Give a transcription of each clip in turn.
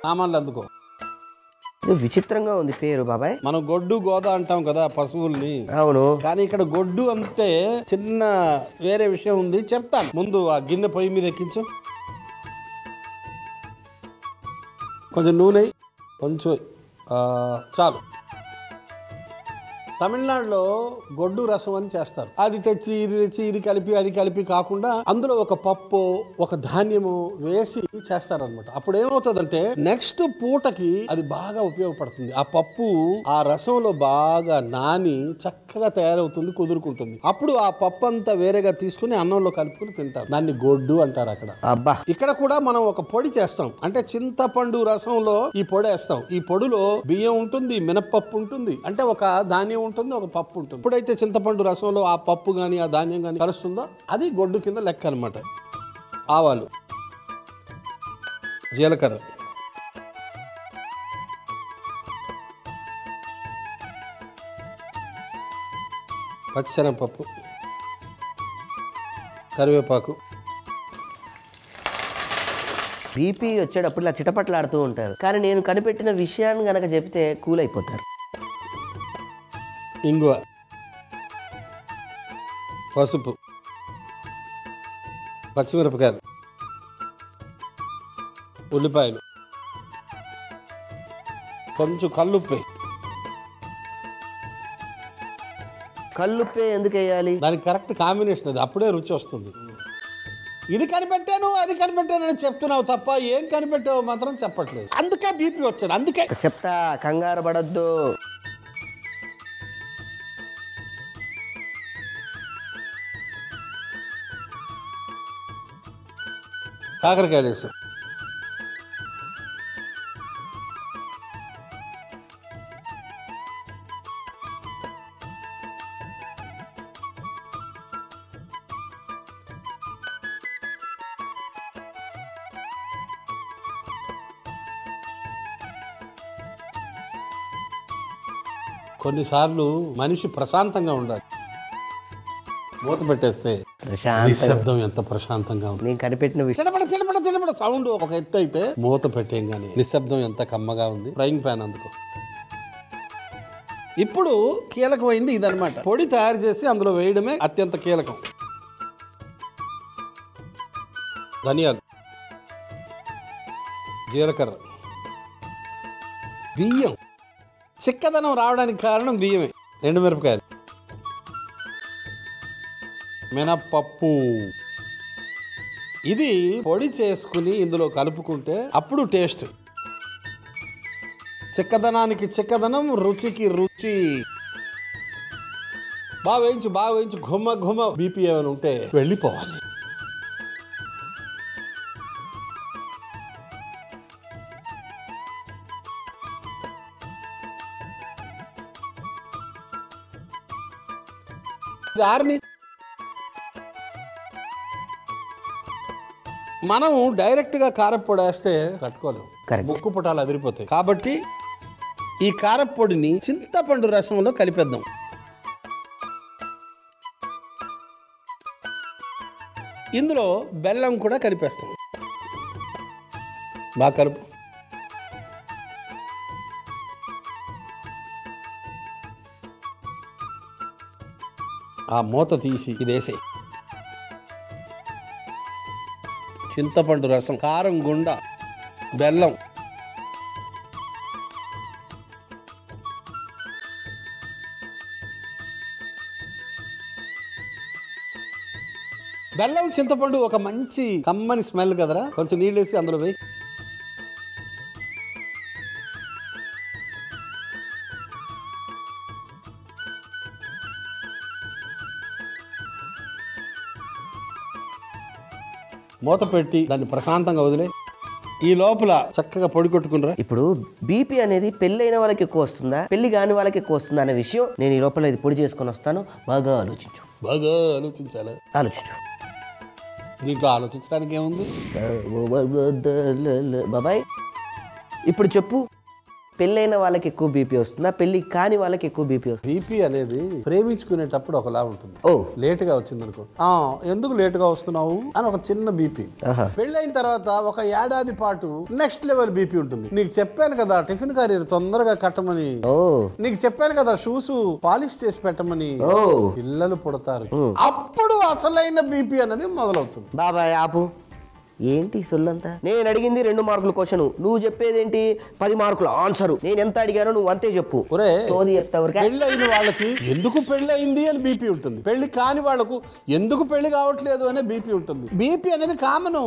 సామాన్లు అందుకో ఇది విచిత్రంగా ఉంది పేరు బాబాయ్ మనం గొడ్డు గోద అంటాం కదా పశువుల్ని అవును కానీ ఇక్కడ గొడ్డు అంటే చిన్న వేరే విషయం ఉంది చెప్తాను ముందు ఆ గిన్నె పొయ్యి మీద ఎక్కించు కొంచెం నూనె ఎయ్. కొంచెం ఆ, చాలు తమిళనాడులో గొడ్డు రసం అని చేస్తారు అది తెచ్చి ఇది తెచ్చి ఇది కలిపి అది కలిపి కాకుండా అందులో ఒక పప్పు ఒక ధాన్యము వేసి చేస్తారనమాట అప్పుడు ఏమవుతుందంటే నెక్స్ట్ పూటకి అది బాగా ఉపయోగపడుతుంది ఆ పప్పు ఆ రసంలో బాగా నాని చక్కగా తయారవుతుంది కుదురుకుంటుంది అప్పుడు ఆ పప్పు అంతా వేరేగా తీసుకుని అన్నంలో కలుపుకుని తింటారు దాన్ని గొడ్డు అంటారు అక్కడ అబ్బా ఇక్కడ కూడా మనం ఒక పొడి చేస్తాం అంటే చింతపండు రసంలో ఈ పొడి వేస్తాం ఈ పొడిలో బియ్యం ఉంటుంది మినప్పప్పు ఉంటుంది అంటే ఒక ధాన్యం ఉంటుంది ఒక పప్పు ఉంటుంది ఎప్పుడైతే చింతపండు రసంలో ఆ పప్పు కానీ ఆ ధాన్యం కానీ కలుస్తుందో అది గొడ్డు కింద లెక్క అనమాట ఆవాలు జీలకర్ర పచ్చిశనగపప్పు కరివేపాకు బీపీ వచ్చేటప్పుడు ఇలా చిటపట్లాడుతూ ఉంటారు కానీ నేను కనిపెట్టిన విషయాన్ని గనక చెప్తే కూల్ అయిపోతారు ఇంగువ పసుపు పచ్చిమిరపకాయలు ఉల్లిపాయలు కొంచెం కల్లుప్పి కల్లుప్పే ఎందుకు వేయాలి దానికి కరెక్ట్ కాంబినేషన్ అది అప్పుడే రుచి వస్తుంది ఇది కనిపెట్టాను అది కనిపెట్టాను అని చెప్తున్నావు తప్ప ఏం కనిపెట్టావు మాత్రం చెప్పట్లేదు అందుకే బీపీ వచ్చేది అందుకే చెప్తా కంగారు పడద్దు కాకరకాయలు వేసాం కొన్నిసార్లు మనిషి ప్రశాంతంగా ఉండాలి మూత పెట్టేస్తే ప్రశాంత్ నిశ్శబ్దం ఎంత ప్రశాంతంగా ఉంది నేను కనిపెట్టిన విషయం చిన్నపడ చిన్నపడ చిన్నపడ సౌండ్ ఒక ఎత్తు అయితే మూత పెట్టేం కానీ నిశ్శబ్దం ఎంత కమ్మగా ఉంది ఫ్రైయింగ్ ప్యాన్ అందుకో ఇప్పుడు కీలకమైంది ఇదన్నమాట పొడి తయారు చేసి అందులో వేయడమే అత్యంత కీలకం ధనియాలు జీలకర్ర బియ్యం చిక్కదనం రావడానికి కారణం బియ్యమే ఎండుమిరపకాయలు మినప్పప్పు ఇది పొడి చేసుకుని ఇందులో కలుపుకుంటే అప్పుడు టేస్ట్ చిక్కదనానికి చిక్కదనం రుచికి రుచి బాగా వేయించు బాగా వేయించు ఘుమ ఘుమ బీపీ ఏమైనా ఉంటే వెళ్ళిపోవాలి ఇది ఆరిని మనం డైరెక్ట్ గా కారప్పొడి వేస్తే కట్టుకోలేము Correct. ముక్కు పుటాలు అదిరిపోతాయి కాబట్టి ఈ కారప్పొడిని చింతపండు రసంలో కలిపేద్దాం ఇందులో బెల్లం కూడా కలిపేస్తాం బాగా కలుపు ఆ మూత తీసి ఇది వేసేయి చింతపండు రసం కారం గుండ బెల్లం బెల్లం చింతపండు ఒక మంచి కమ్మని స్మెల్ కదరా కొంచెం నీళ్ళు వేసి అందులో వేయి మూత పెట్టి దాన్ని ప్రశాంతంగా వదిలే ఈ లోపల చక్కగా పొడి కొట్టుకునిరా ఇప్పుడు బీపీ అనేది పెళ్ళైన వాళ్ళకి ఎక్కువ వస్తుందా పెళ్లి కాని వాళ్ళకి ఎక్కువ వస్తుందా అనే విషయం నేను ఈ లోపల ఇది పొడి చేసుకొని వస్తాను బాగా ఆలోచించు బాగా ఆలోచించాలి ఆలోచించు దీంట్లో ఆలోచించడానికి ఏముంది బాబాయ్ ఇప్పుడు చెప్పు పెళ్ళైన వాళ్ళకి ఎక్కువ బీపీ వస్తుందా పెళ్లి కాని వాళ్ళకి ఎక్కువ బీపీ వస్తుంది బీపీ అనేది ప్రేమించుకునేటప్పుడు ఒకలా ఉంటుంది ఓ లేట్ గా వచ్చింది అనుకో ఆ ఎందుకు లేట్ గా వస్తున్నావు అని ఒక చిన్న బీపీ ఆహా. పెళ్ళైన తర్వాత ఒక ఏడాది పాటు నెక్స్ట్ లెవెల్ బీపీ ఉంటుంది నీకు చెప్పాను కదా టిఫిన్ కర్రీ తొందరగా కట్టమని ఓ నీకు చెప్పాను కదా షూస్ పాలిష్ చేసి పెట్టమని ఓ పిల్లలు పుడతారు అప్పుడు అసలైన బీపీ అనేది మొదలవుతుంది బాబాయ్ ఆపు ఏంటి సొల్లంతా నేను అడిగింది రెండు మార్కుల క్వశ్చన్ నువ్వు చెప్పేదేంటి పది మార్కుల ఆన్సర్ నేను ఎంత అడిగానో నువ్వు అంతే చెప్పు ఒరే సోది చెప్తావు పెళ్ళైన వాళ్ళకి ఎందుకు పెళ్ళయింది అని బీపీ ఉంటుంది పెళ్లి కాని వాళ్ళకు ఎందుకు పెళ్లి కావట్లేదు అనే బీపీ ఉంటుంది బీపీ అనేది కామను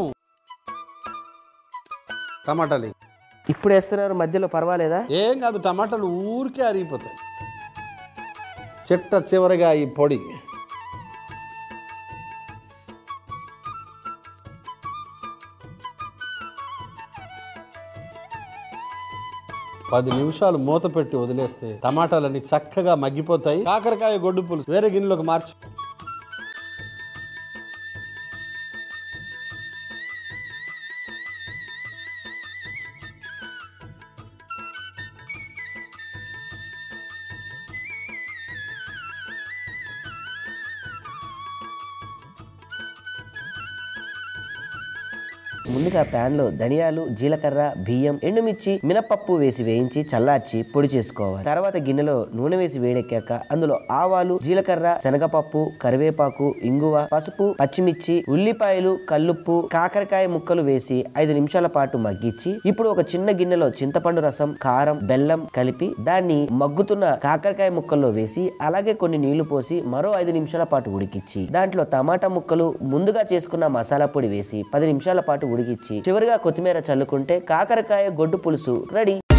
టమాటాలు ఇప్పుడు వేస్తున్నారు మధ్యలో పర్వాలేదా ఏం కాదు టమాటాలు ఊరికే అరిగిపోతాయి చిట్ట చివరిగా ఈ పొడి పది నిమిషాలు మూత పెట్టి వదిలేస్తే టమాటాలన్నీ చక్కగా మగ్గిపోతాయి కాకరకాయ గొడ్డు పులుసు వేరే గిన్నెలోకి మార్చు ముందుగా pan లో ధనియాలు జీలకర్ర బియ్యం ఎండుమిర్చి మినపప్పు వేసి వేయించి చల్లార్చి పొడి చేసుకోవాలి తర్వాత గిన్నెలో నూనె వేసి వేడెక్కాక అందులో ఆవాలు జీలకర్ర శనగపప్పు కరివేపాకు ఇంగువ పసుపు పచ్చిమిర్చి ఉల్లిపాయలు కల్లుప్పు కాకరకాయ ముక్కలు వేసి ఐదు నిమిషాల పాటు మగ్గించి ఇప్పుడు ఒక చిన్న గిన్నెలో చింతపండు రసం కారం బెల్లం కలిపి దాన్ని మగ్గుతున్న కాకరకాయ ముక్కల్లో వేసి అలాగే కొన్ని నీళ్లు పోసి మరో ఐదు నిమిషాల పాటు ఉడికిచ్చి దాంట్లో టమాటా ముక్కలు ముందుగా చేసుకున్న మసాలా పొడి వేసి పది నిమిషాల పాటు ఉడికిచ్చి చివరిగా కొత్తిమీర చల్లుకుంటే కాకరకాయ గొడ్డు పులుసు రెడీ